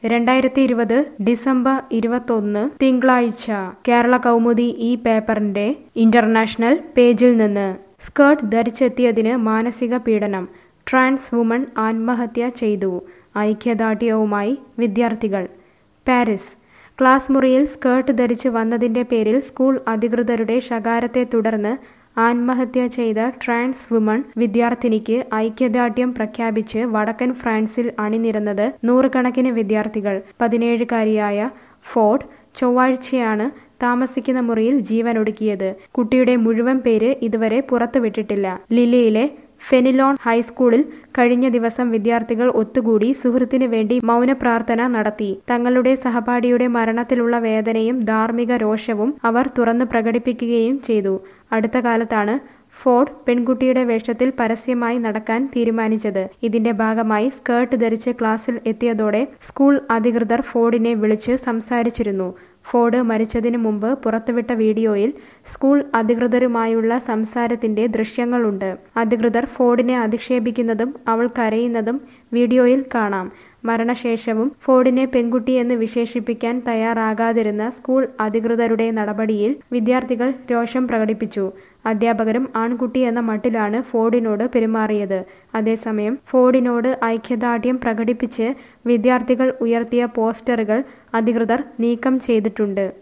രണ്ടായിരത്തി ഇരുപത് ഡിസംബർ ഇരുപത്തൊന്ന് തിങ്കളാഴ്ച കേരള കൗമുദി ഈ പേപ്പറിന്റെ ഇന്റർനാഷണൽ പേജിൽ നിന്ന് സ്കേർട്ട് ധരിച്ചെത്തിയതിന് മാനസിക പീഡനം ട്രാൻസ് വുമൺ ആത്മഹത്യ ചെയ്തു ഐക്യദാർഢ്യവുമായി വിദ്യാർത്ഥികൾ പാരീസ് ക്ലാസ് മുറിയിൽ സ്കേർട്ട് ധരിച്ച് വന്നതിന്റെ പേരിൽ സ്കൂൾ അധികൃതരുടെ ശകാരത്തെ തുടർന്ന് ആത്മഹത്യ ചെയ്ത ട്രാൻസ് വുമൺ വിദ്യാർത്ഥിനിക്ക് ഐക്യദാർഢ്യം പ്രഖ്യാപിച്ച് വടക്കൻ ഫ്രാൻസിൽ അണിനിരന്നത് നൂറുകണക്കിന് വിദ്യാർത്ഥികൾ പതിനേഴുകാരിയായ ഫോർഡ് ചൊവ്വാഴ്ചയാണ് താമസിക്കുന്ന മുറിയിൽ ജീവനൊടുക്കിയത് കുട്ടിയുടെ മുഴുവൻ പേര് ഇതുവരെ പുറത്തുവിട്ടിട്ടില്ല ലിലിയിലെ ഫെനിലോൺ ഹൈസ്കൂളിൽ കഴിഞ്ഞ ദിവസം വിദ്യാർത്ഥികൾ ഒത്തുകൂടി സുഹൃത്തിനു വേണ്ടി മൗനപ്രാർത്ഥന നടത്തി തങ്ങളുടെ സഹപാഠിയുടെ മരണത്തിലുള്ള വേദനയും ധാർമ്മിക രോഷവും അവർ തുറന്നു പ്രകടിപ്പിക്കുകയും ചെയ്തു അടുത്ത കാലത്താണ് ഫോർഡ് പെൺകുട്ടിയുടെ വേഷത്തിൽ പരസ്യമായി നടക്കാൻ തീരുമാനിച്ചത് ഇതിന്റെ ഭാഗമായി സ്കേർട്ട് ധരിച്ച് ക്ലാസ്സിൽ എത്തിയതോടെ സ്കൂൾ അധികൃതർ ഫോർഡിനെ വിളിച്ച് സംസാരിച്ചിരുന്നു ഫോർഡ് മരിച്ചതിനു മുമ്പ് പുറത്തുവിട്ട വീഡിയോയിൽ സ്കൂൾ അധികൃതരുമായുള്ള സംസാരത്തിന്റെ ദൃശ്യങ്ങളുണ്ട് അധികൃതർ ഫോർഡിനെ അധിക്ഷേപിക്കുന്നതും അവൾ കരയുന്നതും വീഡിയോയിൽ കാണാം മരണശേഷവും ഫോർഡിനെ പെൺകുട്ടി എന്ന് വിശേഷിപ്പിക്കാൻ തയ്യാറാകാതിരുന്ന സ്കൂൾ അധികൃതരുടെ നടപടിയിൽ വിദ്യാർത്ഥികൾ രോഷം പ്രകടിപ്പിച്ചു അധ്യാപകരും ആൺകുട്ടി എന്ന മട്ടിലാണ് ഫോർഡിനോട് പെരുമാറിയത് അതേസമയം ഫോർഡിനോട് ഐക്യദാർഢ്യം പ്രകടിപ്പിച്ച് വിദ്യാർത്ഥികൾ ഉയർത്തിയ പോസ്റ്ററുകൾ അധികൃതർ നീക്കം ചെയ്തിട്ടുണ്ട്